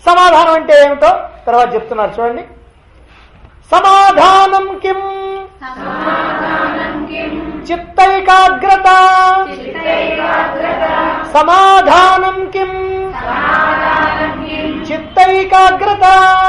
సమాధానం అంటే ఏమిటో తర్వాత చెప్తున్నారు చూడండి సమాధానం కిం చిత్తైకాగ్రత సమాధానం కిం చిత్తైకాగ్రత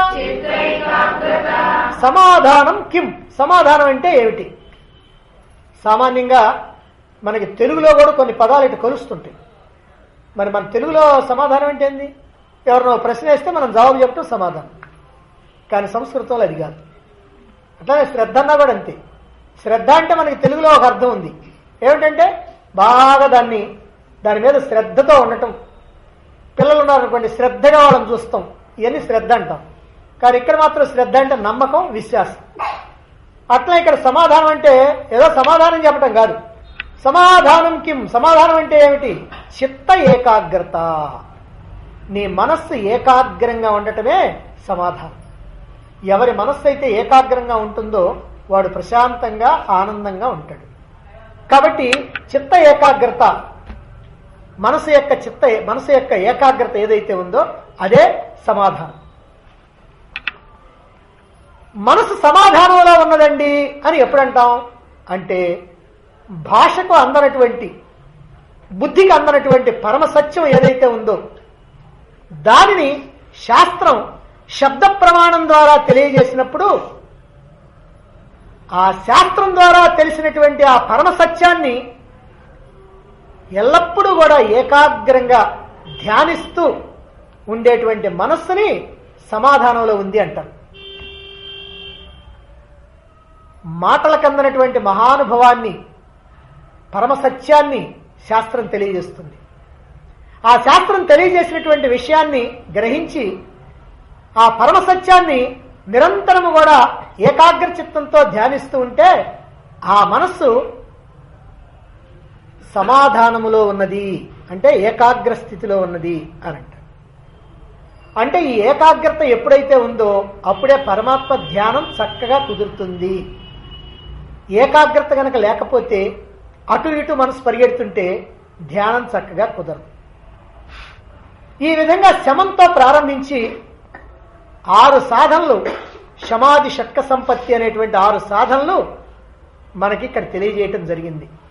సమాధానం కిం సమాధానం అంటే ఏమిటి సామాన్యంగా మనకి తెలుగులో కూడా కొన్ని పదాలు ఇటు కలుస్తుంటాయి మరి మన తెలుగులో సమాధానం అంటే ఏంది ఎవరినో ప్రశ్న వేస్తే మనం జవాబు చెప్పడం సమాధానం కానీ సంస్కృతంలో అది కాదు అట్లానే శ్రద్ధ అన్నా కూడా అంతే శ్రద్ధ అంటే మనకి తెలుగులో ఒక అర్థం ఉంది ఏమిటంటే బాగా దాన్ని దాని మీద శ్రద్ధతో ఉండటం పిల్లలు ఉన్నారనుకోండి శ్రద్ధగా వాళ్ళని చూస్తాం ఇవన్నీ శ్రద్ధ అంటాం కానీ ఇక్కడ మాత్రం శ్రద్ధ అంటే నమ్మకం విశ్వాసం అట్లా ఇక్కడ సమాధానం అంటే ఏదో సమాధానం చెప్పటం కాదు సమాధానం కిం సమాధానం అంటే ఏమిటి చిత్త ఏకాగ్రత నీ మనస్సు ఏకాగ్రంగా ఉండటమే సమాధానం ఎవరి మనస్సు అయితే ఏకాగ్రంగా ఉంటుందో వాడు ప్రశాంతంగా ఆనందంగా ఉంటాడు కాబట్టి చిత్త ఏకాగ్రత మనసు యొక్క చిత్త మనసు యొక్క ఏకాగ్రత ఏదైతే ఉందో అదే సమాధానం మనసు సమాధానంలో ఉన్నదండి అని ఎప్పుడంటాం అంటే భాషకు అందనటువంటి బుద్ధికి అందనటువంటి పరమ సత్యం ఏదైతే ఉందో దానిని శాస్త్రం శబ్ద ప్రమాణం ద్వారా తెలియజేసినప్పుడు ఆ శాస్త్రం ద్వారా తెలిసినటువంటి ఆ పరమ సత్యాన్ని ఎల్లప్పుడూ కూడా ఏకాగ్రంగా ధ్యానిస్తూ ఉండేటువంటి మనస్సుని సమాధానంలో ఉంది అంటారు మాటలకు అందనటువంటి మహానుభవాన్ని పరమ సత్యాన్ని శాస్త్రం తెలియజేస్తుంది ఆ శాస్త్రం తెలియజేసినటువంటి విషయాన్ని గ్రహించి ఆ పరమ సత్యాన్ని నిరంతరము కూడా ఏకాగ్ర చిత్తంతో ధ్యానిస్తూ ఉంటే ఆ మనస్సు సమాధానములో ఉన్నది అంటే ఏకాగ్ర స్థితిలో ఉన్నది అని అంటారు అంటే ఈ ఏకాగ్రత ఎప్పుడైతే ఉందో అప్పుడే పరమాత్మ ధ్యానం చక్కగా కుదురుతుంది ఏకాగ్రత గనక లేకపోతే అటు ఇటు మనసు పరిగెడుతుంటే ధ్యానం చక్కగా కుదరదు ఈ విధంగా శమంతో ప్రారంభించి ఆరు సాధనలు శమాది షట్క సంపత్తి అనేటువంటి ఆరు సాధనలు మనకి ఇక్కడ తెలియజేయటం జరిగింది